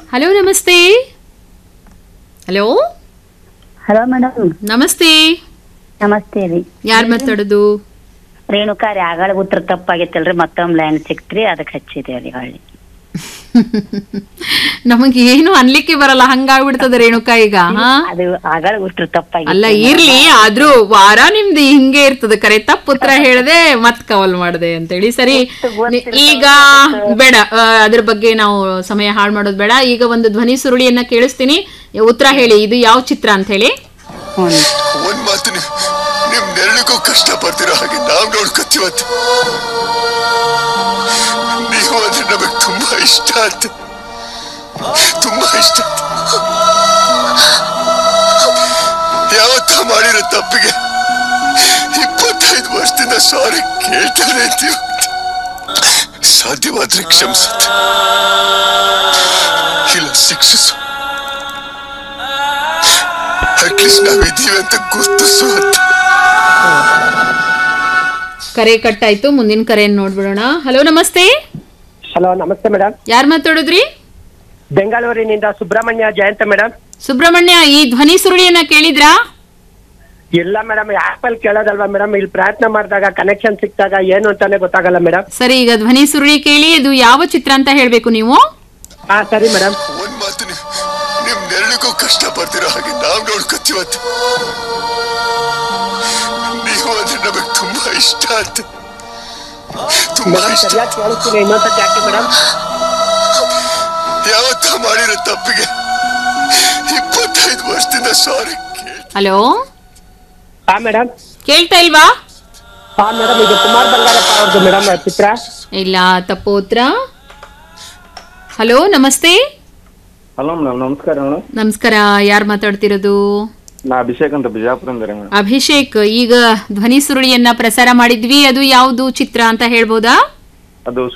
hello ನಮಸ್ತೆ hello hello madam ನಮಸ್ತೆ ನಮಸ್ತೆ ರೀ ಯಾರು ಮಾತಾಡೋದು ರೇಣುಕಾ ರೀ ಆಗಳ ಉತ್ತರ ತಪ್ಪಾಗೈತಲ್ರಿ ಮತ್ತೊಮ್ಮೆ ಲೈನ್ ಸಿಕ್ತ್ರಿ ಅದಕ್ಕೆ ಹಚ್ಚಿದೇವ್ರಿ ಹೊಳ್ಳಿ ನಮಗೆ ಏನು ಅನ್ಲಿಕ್ಕೆ ಬರಲ್ಲ ಹಂಗಾಗ್ಬಿಡ್ತದೆ ರೇಣುಕಾ ಈಗ ಹಾ ಅದು ಆಗಳ ಉತ್ತರ ತಪ್ಪಾಗಿ ಅಲ್ಲ ಇರ್ಲಿ ಆದ್ರೂ ವಾರ ನಿಮ್ದು ಹಿಂಗೆ ಇರ್ತದೆ ಕರೆ ತಪ್ಪು ಉತ್ತರ ಹೇಳ್ದೆ ಮತ್ ಕವಲ್ ಮಾಡ್ದೆ ಅಂತೇಳಿ ಸರಿ ನಿ- ಈಗ ಬೇಡ ಆ, ಅದ್ರ ಬಗ್ಗೆ ನಾವು ಸಮಯ ಹಾಳು ಮಾಡೋದು ಬೇಡ ಈಗ ಒಂದು ಧ್ವನಿ ಸುರುಳಿಯನ್ನ ಕೇಳಿಸ್ತೀನಿ ಉತ್ತರ ಹೇಳಿ ಇದು ಯಾವ ಚಿತ್ರ ಅಂತ ಹೇಳಿ ಹ್ಞೂ ಒಂದ್ ಮಾತು ನೀವು ನಿಮ್ ನೆರಳಿಗೂ ಕಷ್ಟ ಪಡ್ತಿರೋ ಹಾಗೆ ನಾವ್ ನೋಡ್ಕೊತೀವತ್ತು ನೀವು ಅಂದ್ರೆ ನಮಗ್ ತುಂಬಾ ಇಷ್ಟ ಅಂತ ತುಂಬಾ ಇಷ್ಟ ಯಾವತ್ತ ಮಾಡಿರೋ ತಪ್ಪಿಗೆ ಇಪ್ಪತ್ತೈದು ವರ್ಷದಿಂದ ಸಾರಿ ಕೇಳ್ತಾನೆ ಇದ್ದೀವಿ ಸಾಧ್ಯವಾದ್ರೆ ಕ್ಷಮಿಸುತ್ತೆ ಇಲ್ಲ ಶಿಕ್ಷಿಸು ಅಟ್ಲೀಸ್ಟ್ ನಾವಿದ್ದೀವಿ ಅಂತ ಗುರ್ತಿಸು ಅಂತ ಕರೆ ಕಟ್ ಆಯ್ತು ಮುಂದಿನ ಕರೆಯನ್ನು ನೋಡ್ಬಿಡೋಣ ಹಲೋ ನಮಸ್ತೆ ಹಲೋ ನಮಸ್ತೆ ಮೇಡಮ್ ಯಾರು ಮಾತಾಡಿದ್ರಿ ಬೆಂಗಳೂರಿನಿಂದ ಸುಬ್ರಹ್ಮಣ್ಯ ಜಯಂತ ಮೇಡಮ್ ಸುಬ್ರಹ್ಮಣ್ಯ ಈ ಧ್ವನಿ ಸುರುಳಿಯನ್ನ ಕೇಳಿದ್ರಾ ಇಲ್ಲ ಮೇಡಮ್ ಆಪಲ್ ಕೇಳೋದಲ್ವಾ ಮೇಡಮ್ ಇಲ್ಲಿ ಪ್ರಯತ್ನ ಮಾಡಿದಾಗ ಕನೆಕ್ಷನ್ ಸಿಕ್ತಾಗ ಏನು ಅಂತಾನೆ ಗೊತ್ತಾಗಲ್ಲ ಮೇಡಮ್ ಸರಿ ಈಗ ಧ್ವನಿ ಸುರುಳಿ ಕೇಳಿ ಇದು ಯಾವ ಚಿತ್ರ ಅಂತ ಹೇಳ್ಬೇಕು ನೀವು ಹಾ ಸರಿ ಮೇಡಮ್ ಒಂದ್ ಮಾತು ನೀವು ನಿಮ್ ನೆರಳಿಗೂ ಕಷ್ಟ ಪಡ್ತಿರೋ ಹಾಗೆ ನಾವ್ ನೋಡ್ಕೊತೀವತ್ತು ನೀವು ಅಂದ್ರೆ ನಮಗ್ ತುಂಬಾ ಇಷ್ಟ ಅಂತ ತುಂಬಾ ಮೇಡಮ್ ಇಷ್ಟ ಸರಿಯಾಗಿ ಕೇಳಿಸ್ತೀನಿ ಇನ್ನೊಂದ್ಸತಿ ಹಾಕಿ ಮೇಡಮ್ ಯಾವತ್ತ ಮಾಡಿರೋ ತಪ್ಪಿಗೆ ಇಪ್ಪತ್ತೈದು ವರ್ಷದಿಂದ ಸಾರಿ ಹಲೋ ಹಾ ಮೇಡಮ್ ಕೇಳ್ತಾ ಇಲ್ವಾ ಹಾ ಮೇಡಮ್ ಇದು ಕುಮಾರ್ ಬಂಗಾರಪ್ಪ ಅವ್ರದ್ದು ಮೇಡಮ್ ಚಿತ್ರ ಇಲ್ಲ ತಪ್ಪು ಉತ್ತರ ಹಲೋ ನಮಸ್ತೆ ಹಲೋ ಮೇಡಮ್ ನಮಸ್ಕಾರ ಮೇಡಮ್ ನಮಸ್ಕಾರ ಯಾರು ಮಾತಾಡ್ತಿರೋದು ನಾ ಅಭಿಷೇಕ್ ಅಂತ ಬಿಜಾಪುರದಿಂದ ರೀ ಮೇಡಮ್ ಅಭಿಷೇಕ್ ಈಗ ಧ್ವನಿ ಸುರುಳಿಯನ್ನ ಪ್ರಸಾರ ಮಾಡಿದ್ವಿ ಅದು ಯಾವುದು ಚಿತ್ರ ಅಂತ ಹೇಳ್ಬೋದಾ ಅದು